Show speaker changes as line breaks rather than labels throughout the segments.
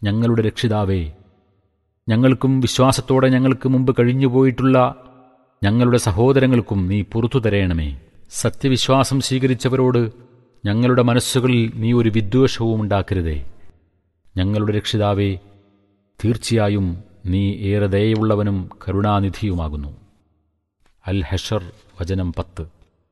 ഞങ്ങളുടെ രക്ഷിതാവേ ഞങ്ങൾക്കും വിശ്വാസത്തോടെ ഞങ്ങൾക്ക് മുമ്പ് കഴിഞ്ഞുപോയിട്ടുള്ള ഞങ്ങളുടെ സഹോദരങ്ങൾക്കും നീ പുറത്തു തരയണമേ സത്യവിശ്വാസം സ്വീകരിച്ചവരോട് ഞങ്ങളുടെ മനസ്സുകളിൽ നീ ഒരു വിദ്വേഷവും ഉണ്ടാക്കരുതേ ഞങ്ങളുടെ രക്ഷിതാവേ തീർച്ചയായും നീ ഏറെ ദയയുള്ളവനും കരുണാനിധിയുമാകുന്നു അൽ ഹഷർ വചനം പത്ത്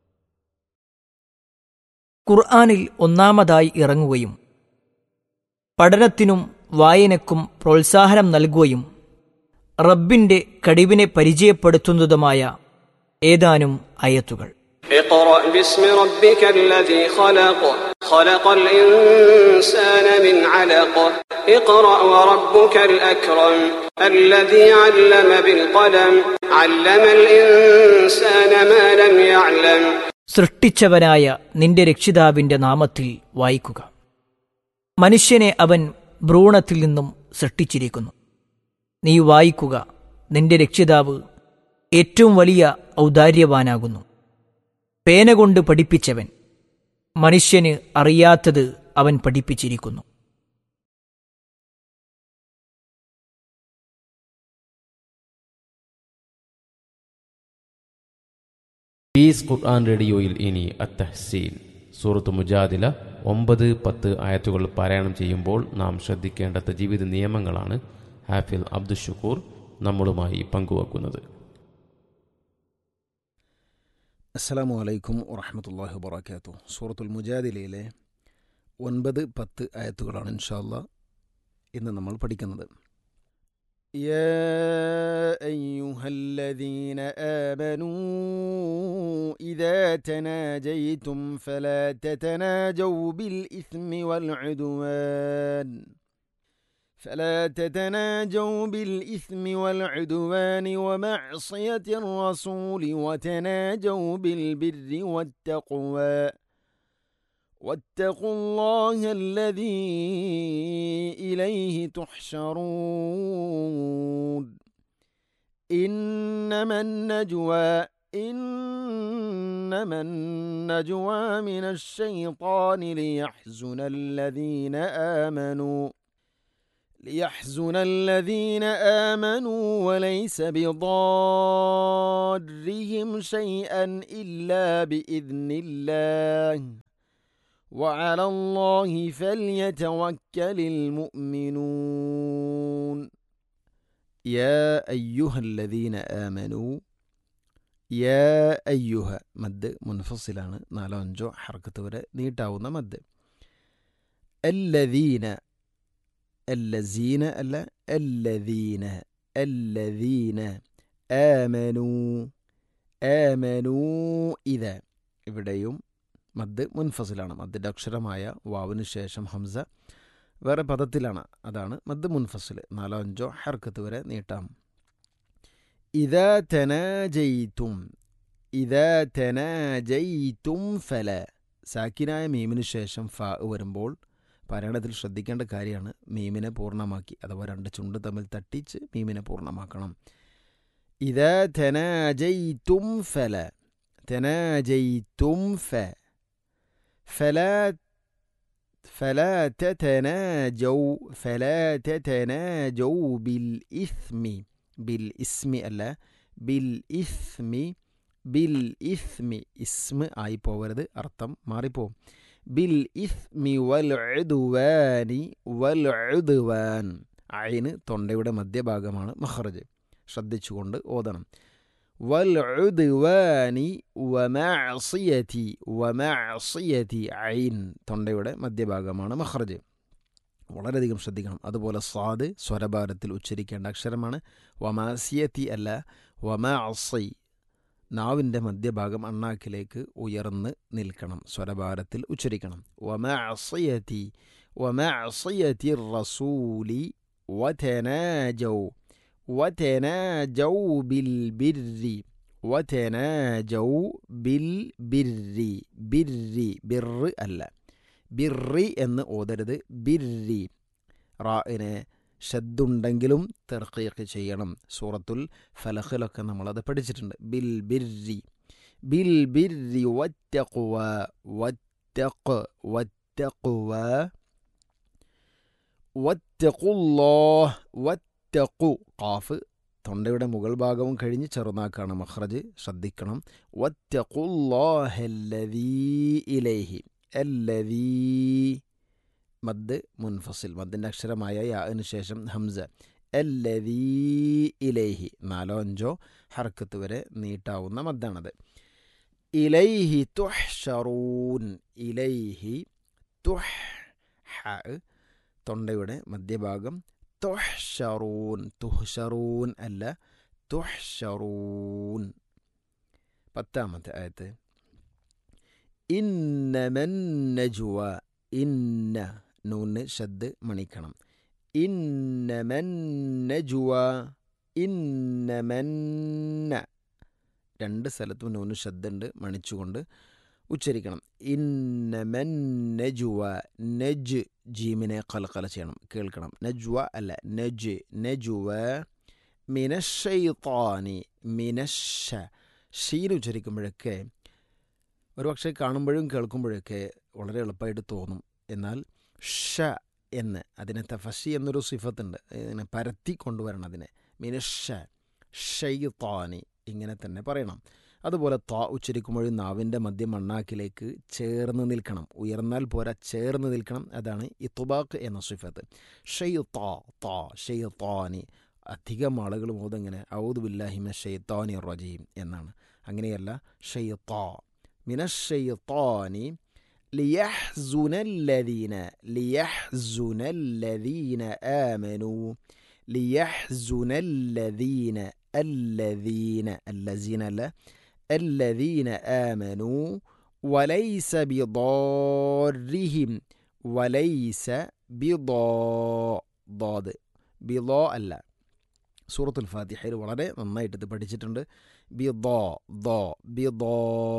ഖുർആാനിൽ ഒന്നാമതായി ഇറങ്ങുകയും പഠനത്തിനും വായനക്കും പ്രോത്സാഹനം നൽകുകയും റബ്ബിന്റെ കഴിവിനെ പരിചയപ്പെടുത്തുന്നതുമായ ഏതാനും അയത്തുകൾ
اقرأ باسم ربك الذي خلق خلق الإنسان من علق اقرأ وربك الأكرم الذي علم بالقلم علم الإنسان ما لم يعلم
സൃഷ്ടിച്ചവനായ നിന്റെ രക്ഷിതാവിന്റെ നാമത്തിൽ വായിക്കുക മനുഷ്യനെ അവൻ ഭ്രൂണത്തിൽ നിന്നും സൃഷ്ടിച്ചിരിക്കുന്നു നീ വായിക്കുക നിന്റെ രക്ഷിതാവ് ഏറ്റവും വലിയ ഔദാര്യവാനാകുന്നു പേന കൊണ്ട് പഠിപ്പിച്ചവൻ മനുഷ്യന് അറിയാത്തത് അവൻ പഠിപ്പിച്ചിരിക്കുന്നു
പീസ് ഖുർആൻ റേഡിയോയിൽ ഇനി അത്തഹ്സീൻ സൂറത്ത് മുജാദില ഒമ്പത് പത്ത് ആയത്തുകൾ പാരായണം ചെയ്യുമ്പോൾ നാം ശ്രദ്ധിക്കേണ്ട ജീവിത നിയമങ്ങളാണ് ഹാഫിൽ അബ്ദുൽ ഷുക്കൂർ നമ്മളുമായി പങ്കുവെക്കുന്നത്
അസ്സലാമു അലൈക്കും വറഹമത്തല്ലാഹി വബർക്കാത്തു സൂറത്തുൽ മുജാദിലയിലെ ഒൻപത് പത്ത് ആയത്തുകളാണ് ഇൻഷാല്ല ഇന്ന് നമ്മൾ പഠിക്കുന്നത് يا أيها الذين آمنوا إذا تناجيتم فلا تتناجوا بالإثم والعدوان فلا تتناجوا بالإثم والعدوان ومعصية الرسول وتناجوا بالبر والتقوى واتقوا الله الذي إليه تحشرون إنما النجوى إنما النجوى من الشيطان ليحزن الذين آمنوا ليحزن الذين آمنوا وليس بضارهم شيئا إلا بإذن الله وعلى الله فليتوكل المؤمنون يا أيها الذين آمنوا يا أيها മദ് മുൻഫസിലാണ് നാലോ അഞ്ചോ ഹർക്കത്ത് വരെ നീട്ടാവുന്ന മദ് الذين الذين അല്ല الذين الذين آمنوا آمنوا إذا ഇവിടെയും മദ് മുൻഫസിലാണ് മദ്ദിൻ്റെ അക്ഷരമായ വാവിന് ശേഷം ഹംസ വേറെ പദത്തിലാണ് അതാണ് മദ് മുൻഫസിൽ നാലോ അഞ്ചോ ഹർക്കത്ത് വരെ നീട്ടാം ഇതാ തനാജയിത്തും ഇതാ തനാജയിത്തും ഫല സാക്കിനായ മീമിന് ശേഷം ഫ വരുമ്പോൾ പാരായണത്തിൽ ശ്രദ്ധിക്കേണ്ട കാര്യമാണ് മീമിനെ പൂർണ്ണമാക്കി അഥവാ രണ്ട് ചുണ്ട് തമ്മിൽ തട്ടിച്ച് മീമിനെ പൂർണ്ണമാക്കണം ഇതാ തനാജയിത്തും ഫല തനാജയിത്തും ഫ فلا فلا تتناجوا فلا تتناجوا بالإثم بالإثم ألا بالإثم بالإثم اسم ആയി പോവരുത് അർത്ഥം മാറിപ്പോവും ബിൽ ഇസ്മി വൽ ഉദ്വാനി വൽ ഉദ്വാൻ അയിന് തൊണ്ടയുടെ മധ്യഭാഗമാണ് മഹ്റജ് ശ്രദ്ധിച്ചുകൊണ്ട് ഓതണം വൽഉദ്വാനി വമഅസിയതി വമഅസിയതി ഐൻ തൊണ്ടയുടെ മധ്യഭാഗമാണ് മഹ്റജ് വളരെയധികം ശ്രദ്ധിക്കണം അതുപോലെ സ്വാദ് സ്വരഭാരത്തിൽ ഉച്ചരിക്കേണ്ട അക്ഷരമാണ് വമാസിയത്തി അല്ല വമഅസി നാവിൻ്റെ മധ്യഭാഗം അണ്ണാക്കിലേക്ക് ഉയർന്ന് നിൽക്കണം സ്വരഭാരത്തിൽ ഉച്ചരിക്കണം വമഅസിയതി വമഅസിയതി റസൂലി വതനാജൗ وتناجوا بالبر وتناجوا بالبر بر بر അല്ല ബിറി എന്ന് ഓതരുത് ബിരി റാഇനെ ഷദ്ദുണ്ടെങ്കിലും തെർക്കീക്ക് ചെയ്യണം സൂറത്തുൽ ഫലഖിലൊക്കെ നമ്മളത് പഠിച്ചിട്ടുണ്ട് ബിൽ ബിരി ബിൽ ബിരി വറ്റഖുവ വറ്റഖ് വറ്റഖുവ വറ്റഖുല്ലാഹ് വറ്റഖു ഖാഫ് തൊണ്ടയുടെ മുകൾ ഭാഗവും കഴിഞ്ഞ് ചെറുനാക്കാണ് മഹ്റജ് ശ്രദ്ധിക്കണം വറ്റഖുല്ലാഹല്ലദീ ഇലൈഹി അല്ലദീ മദ് മുൻഫസിൽ മദ്ദിൻ്റെ അക്ഷരമായ യാന് ശേഷം ഹംസ അല്ലദീ ഇലൈഹി നാലോ അഞ്ചോ ഹർക്കത്ത് വരെ നീട്ടാവുന്ന മദ്ദാണത് ഇലൈഹി തുഹ്ഷറൂൻ ഇലൈഹി തുഹ് ഹ തൊണ്ടയുടെ മധ്യഭാഗം തുഹ്ഷറൂൻ തുഹ്ഷറൂൻ അല്ല തുഹ്ഷറൂൻ പത്താമത്തെ ആയത്ത് ഇന്നമൻ നജുവ ഇന്ന നൂന് ഷദ് മണിക്കണം ഇന്നമൻ നജുവ ഇന്നമന്ന രണ്ട് സ്ഥലത്തും നൂന് ഷദ്ദുണ്ട് മണിച്ചുകൊണ്ട് ഉച്ചരിക്കണം ഇന്നമൻ നജുവ നജ് ജീമിനെ കലക്കല ചെയ്യണം കേൾക്കണം നജ്വ അല്ല നജ് നജുവ മിനഷൈത്താനി മിനഷ ഷീൻ ഉച്ചരിക്കുമ്പോഴൊക്കെ ഒരുപക്ഷെ കാണുമ്പോഴും കേൾക്കുമ്പോഴൊക്കെ വളരെ എളുപ്പമായിട്ട് തോന്നും എന്നാൽ ഷ എന്ന് അതിനെ തഫഷി എന്നൊരു സിഫത്തുണ്ട് ഇതിനെ പരത്തി കൊണ്ടുവരണം അതിനെ മിനഷ ഷെയ്ത്താനി ഇങ്ങനെ തന്നെ പറയണം അതുപോലെ ത ഉച്ചരിക്കുമ്പോഴും നാവിൻ്റെ മധ്യം മണ്ണാക്കിലേക്ക് ചേർന്ന് നിൽക്കണം ഉയർന്നാൽ പോരാ ചേർന്ന് നിൽക്കണം അതാണ് ഇത്തുബാക്ക് എന്ന സിഫത്ത് ഷെയ് താ താ ഷെയ് താനി അധികം ആളുകൾ മോതെങ്ങനെ ഔദ് ബില്ലാഹിമ ഷെയ്ത്താനി റജീം എന്നാണ് അങ്ങനെയല്ല ഷെയ് താ മിനഷെയ്ത്താനി ليحزن الذين ليحزن الذين آمنوا ليحزن الذين الذين الذين لا الذين آمنوا وليس بضارهم وليس بضاء ضاد بضاء അല്ല സൂറത്തുൽ ഫാത്തിഹയിൽ വളരെ നന്നായിട്ട് ഇത് പഠിച്ചിട്ടുണ്ട് ബിദോ ദോ ബിദോ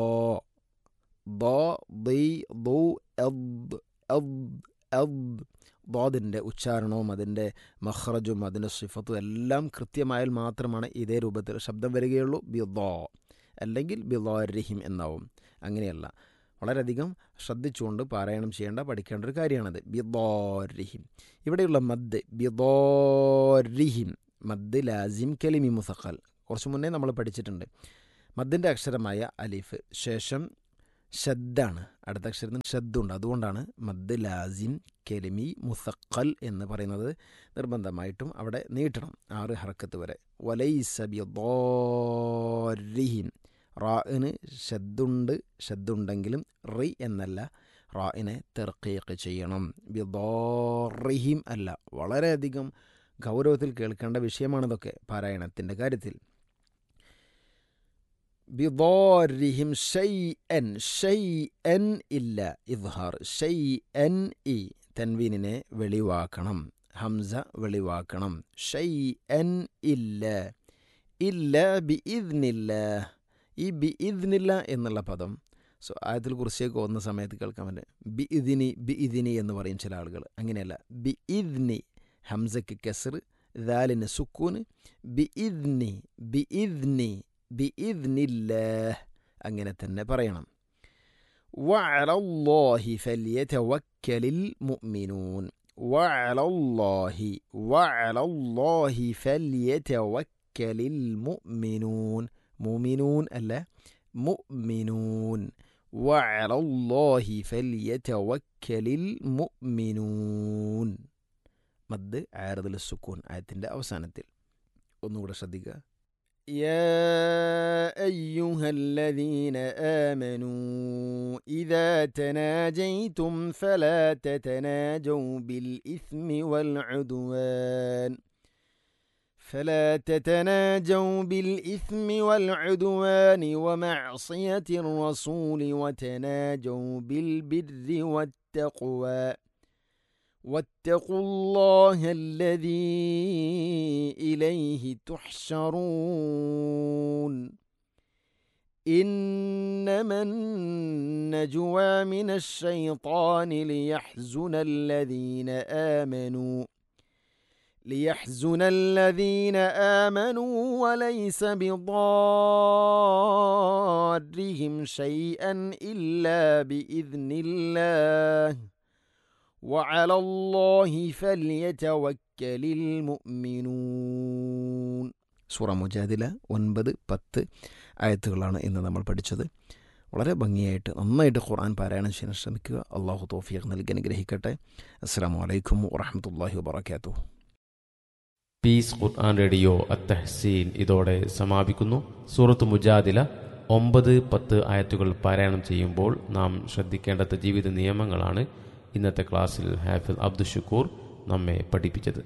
ദോ ദി ദു എദ് എദ് എദ് ദോദിൻ്റെ ഉച്ചാരണവും അതിൻ്റെ മഹ്റജും അതിൻ്റെ സിഫത്തും എല്ലാം കൃത്യമായാൽ മാത്രമാണ് ഇതേ രൂപത്തിൽ ശബ്ദം വരികയുള്ളൂ ബിദോ അല്ലെങ്കിൽ ബിദോരഹിം എന്നാവും അങ്ങനെയല്ല വളരെയധികം ശ്രദ്ധിച്ചുകൊണ്ട് പാരായണം ചെയ്യേണ്ട പഠിക്കേണ്ട ഒരു കാര്യമാണത് ബിദോരഹിം ഇവിടെയുള്ള മദ് ബിദോരഹിം മദ് ലാസിം കലിമി മുസഖൽ കുറച്ച് മുന്നേ നമ്മൾ പഠിച്ചിട്ടുണ്ട് മദ്ദിൻ്റെ അക്ഷരമായ അലിഫ് ശേഷം ഷദ്ദാണ് അടുത്ത അക്ഷരത്തിന് ഷദ്ദുണ്ട് അതുകൊണ്ടാണ് മദ് ലാസിം കെലിമി മുസക്കൽ എന്ന് പറയുന്നത് നിർബന്ധമായിട്ടും അവിടെ നീട്ടണം ആറ് ഹറക്കത്ത് വരെ വലൈസബിഹിം റാഇന് ഷദ്ദുണ്ട് ഷദ്ദുണ്ടെങ്കിലും റി എന്നല്ല റാഇനെ തെർക്കീക്ക് ചെയ്യണം ബിദോറിഹിം അല്ല വളരെയധികം ഗൗരവത്തിൽ കേൾക്കേണ്ട വിഷയമാണിതൊക്കെ പാരായണത്തിൻ്റെ കാര്യത്തിൽ ബിദോരിഹിം ഷൈഅൻ ഷൈഅൻ ഇല്ല ഇദ്ഹാർ ഷൈഅൻ ഇ തൻവീനിനെ വെളിവാക്കണം ഹംസ വെളിവാക്കണം ഷൈഅൻ ഇല്ല ഇല്ല ബി ഇദ്നില്ല ഈ ബി ഇദ്നില്ല എന്നുള്ള പദം സോ ആയത്തിൽ കുറിച്ചേക്ക് പോകുന്ന സമയത്ത് കേൾക്കാൻ പറ്റും ബി ഇതിനി ബി ഇതിനി എന്ന് പറയും ചില ആളുകൾ അങ്ങനെയല്ല ബി ഇദ്നി ഹംസക്ക് കെസർ ദാലിന് സുക്കൂന് ബി ഇദ്നി ബി ഇദ്നി ബിഇദ്നില്ലാഹ് അങ്ങനെ തന്നെ പറയണം وعلى الله فليتوكل المؤمنون وعلى الله وعلى الله فليتوكل المؤمنون مؤمنون ألا مؤمنون وعلى الله فليتوكل المؤمنون മദ് ആരതിൽ സുക്കൂൻ ആയത്തിൻ്റെ അവസാനത്തിൽ ഒന്നുകൂടെ ശ്രദ്ധിക്കുക يا أيها الذين آمنوا إذا تناجيتم فلا تتناجوا بالإثم والعدوان فلا تتناجوا بالإثم والعدوان ومعصية الرسول وتناجوا بالبر والتقوى واتقوا الله الذي إليه تحشرون إنما النجوى من الشيطان ليحزن الذين آمنوا ليحزن الذين آمنوا وليس بضارهم شيئا إلا بإذن الله وعلى الله فليتوكل المؤمنون സൂറ മുജാദില ഒൻപത് പത്ത് ആയത്തുകളാണ് ഇന്ന് നമ്മൾ പഠിച്ചത് വളരെ ഭംഗിയായിട്ട് നന്നായിട്ട് ഖുർആൻ പാരായണം ചെയ്യാൻ ശ്രമിക്കുക അള്ളാഹു തോഫിയക്ക് നൽകി അനുഗ്രഹിക്കട്ടെ അസ്സാം വലൈക്കും വറഹമത്തല്ലാഹി വാബർക്കാത്തു
പീസ് ഖുർആൻ റേഡിയോ അത്തഹസീൻ ഇതോടെ സമാപിക്കുന്നു സൂറത്ത് മുജാദില ഒമ്പത് പത്ത് ആയത്തുകൾ പാരായണം ചെയ്യുമ്പോൾ നാം ശ്രദ്ധിക്കേണ്ടത് ജീവിത നിയമങ്ങളാണ് ഇന്നത്തെ ക്ലാസ്സിൽ ഹാഫിൽ അബ്ദുഷക്കൂർ നമ്മെ പഠിപ്പിച്ചത്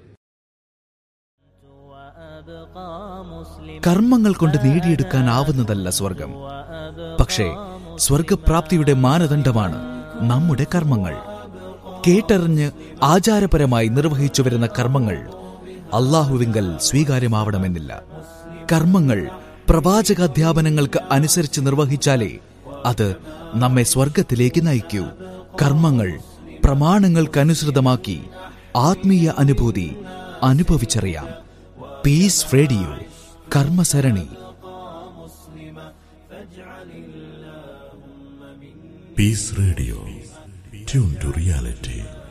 കർമ്മങ്ങൾ കൊണ്ട് നേടിയെടുക്കാനാവുന്നതല്ല സ്വർഗം പക്ഷേ സ്വർഗപ്രാപ്തിയുടെ മാനദണ്ഡമാണ് നമ്മുടെ കർമ്മങ്ങൾ കേട്ടറിഞ്ഞ് ആചാരപരമായി നിർവഹിച്ചു വരുന്ന കർമ്മങ്ങൾ അള്ളാഹുവിങ്കൽ സ്വീകാര്യമാവണമെന്നില്ല കർമ്മങ്ങൾ പ്രവാചകാധ്യാപനങ്ങൾക്ക് അനുസരിച്ച് നിർവഹിച്ചാലേ അത് നമ്മെ സ്വർഗത്തിലേക്ക് നയിക്കൂ കർമ്മങ്ങൾ പ്രമാണങ്ങൾക്കനുസൃതമാക്കി ആത്മീയ അനുഭൂതി അനുഭവിച്ചറിയാം Peace Radio Karmasarani
Peace Radio. Tune to reality.